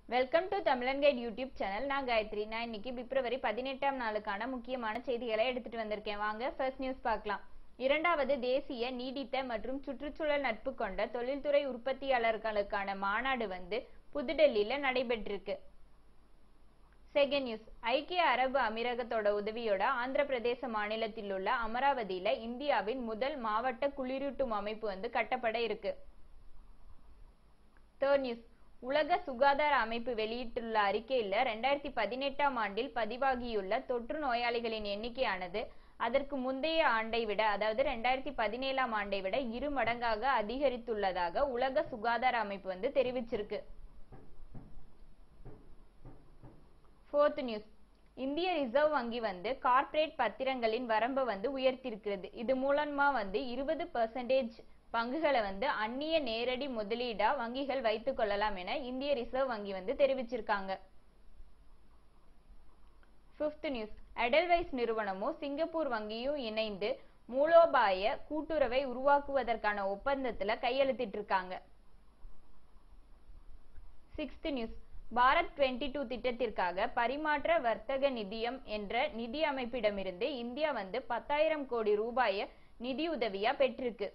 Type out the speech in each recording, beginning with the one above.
welcome to Tamilan guide YouTube channel நான் காயத்ரி நான் இன்னைக்கு பிப்ரவரி பதினெட்டாம் நாளுக்கான முக்கியமான செய்திகளை எடுத்துட்டு வந்திருக்கேன் வாங்க ஃபர்ஸ்ட் நியூஸ் பார்க்கலாம் இரண்டாவது தேசிய நீடித்த மற்றும் சுற்றுச்சூழல் நட்பு கொண்ட தொழில்துறை உற்பத்தியாளர்களுக்கான மாநாடு வந்து புதுடெல்லியில நடைபெற்றிருக்கு செகண்ட் நியூஸ் ஐக்கிய அரபு அமீரகத்தோட உதவியோட ஆந்திர பிரதேச மாநிலத்தில் உள்ள அமராவதியில இந்தியாவின் முதல் மாவட்ட குளிரூட்டும் அமைப்பு வந்து கட்டப்பட இருக்கு தேர்ட் நியூஸ் உலக சுகாதார அமைப்பு வெளியிட்டுள்ள அறிக்கையில ரெண்டாயிரத்தி பதினெட்டாம் ஆண்டில் பதிவாகியுள்ள தொற்று நோயாளிகளின் எண்ணிக்கையானது அதற்கு முந்தைய ஆண்டை விட அதாவது ரெண்டாயிரத்தி பதினேழாம் ஆண்டை விட இரு மடங்காக அதிகரித்துள்ளதாக உலக சுகாதார அமைப்பு வந்து தெரிவிச்சிருக்கு ஃபோர்த் நியூஸ் இந்திய ரிசர்வ் வங்கி வந்து கார்ப்பரேட் பத்திரங்களின் வரம்பை வந்து உயர்த்திருக்கிறது இது மூலமா வந்து இருபது பர்சன்டேஜ் பங்குகளை வந்து அந்நிய நேரடி முதலீடா வங்கிகள் வைத்துக் கொள்ளலாம் என இந்திய ரிசர்வ் வங்கி வந்து தெரிவிச்சிருக்காங்க பிப்த் நியூஸ் எடல்வைஸ் நிறுவனமும் சிங்கப்பூர் வங்கியும் இணைந்து மூலோபாய கூட்டுறவை உருவாக்குவதற்கான ஒப்பந்தத்துல கையெழுத்திட்டு இருக்காங்க sixth news Bharat twenty two திட்டத்திற்காக பரிமாற்ற வர்த்தக நிதியம் என்ற நிதி அமைப்பிடமிருந்து இந்தியா வந்து பத்தாயிரம் கோடி ரூபாய நிதியுதவியா பெற்றிருக்கு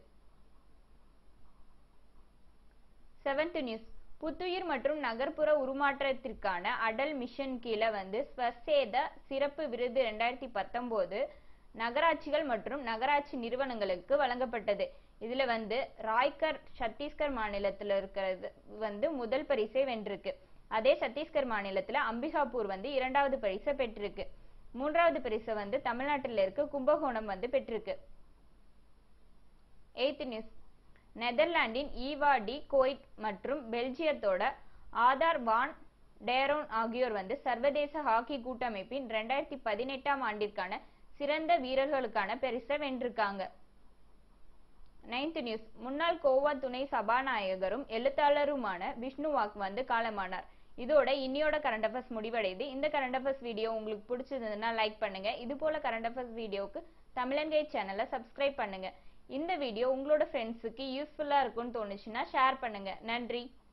செவன்த் நியூஸ் புத்துயிர் மற்றும் நகர்ப்புற உருமாற்றத்திற்கான அடல் மிஷன் கீழே வந்து ஸ்வசேத சிறப்பு விருது ரெண்டாயிரத்தி பத்தொன்பது நகராட்சிகள் மற்றும் நகராட்சி நிறுவனங்களுக்கு வழங்கப்பட்டது இதுல வந்து ராய்கர் சத்தீஸ்கர் மாநிலத்துல இருக்கிறது வந்து முதல் பரிசை வென்றிருக்கு அதே சத்தீஸ்கர் மாநிலத்துல அம்பிகாபூர் வந்து இரண்டாவது பரிசை பெற்றிருக்கு மூன்றாவது பரிசை வந்து தமிழ்நாட்டில் இருக்க கும்பகோணம் வந்து பெற்றிருக்கு எய்த் நியூஸ் நெதர்லாந்தின் ஈவாடி கோய்ட் மற்றும் பெல்ஜியத்தோட ஆதார் வான் டேரோன் ஆகியோர் வந்து சர்வதேச ஹாக்கி கூட்டமைப்பின் ரெண்டாயிரத்தி பதினெட்டாம் ஆண்டிற்கான சிறந்த வீரர்களுக்கான பரிசை வென்றிருக்காங்க நைன்த் நியூஸ் முன்னாள் கோவா துணை சபாநாயகரும் எழுத்தாளருமான விஷ்ணுவாக் வந்து காலமானார் இதோட இன்னியோட கரண்ட் அஃபேர்ஸ் முடிவடையுது இந்த கரண்ட் அஃபேர்ஸ் வீடியோ உங்களுக்கு பிடிச்சிருந்ததுன்னா லைக் பண்ணுங்க இது போல கரண்ட் அஃபேர்ஸ் வீடியோக்கு தமிழங்கை சேனலை சப்ஸ்கிரைப் பண்ணுங்க இந்த வீடியோ உங்களோட ஃப்ரெண்ட்ஸுக்கு யூஸ்ஃபுல்லா இருக்கும்னு தோணுச்சுன்னா ஷேர் பண்ணுங்க நன்றி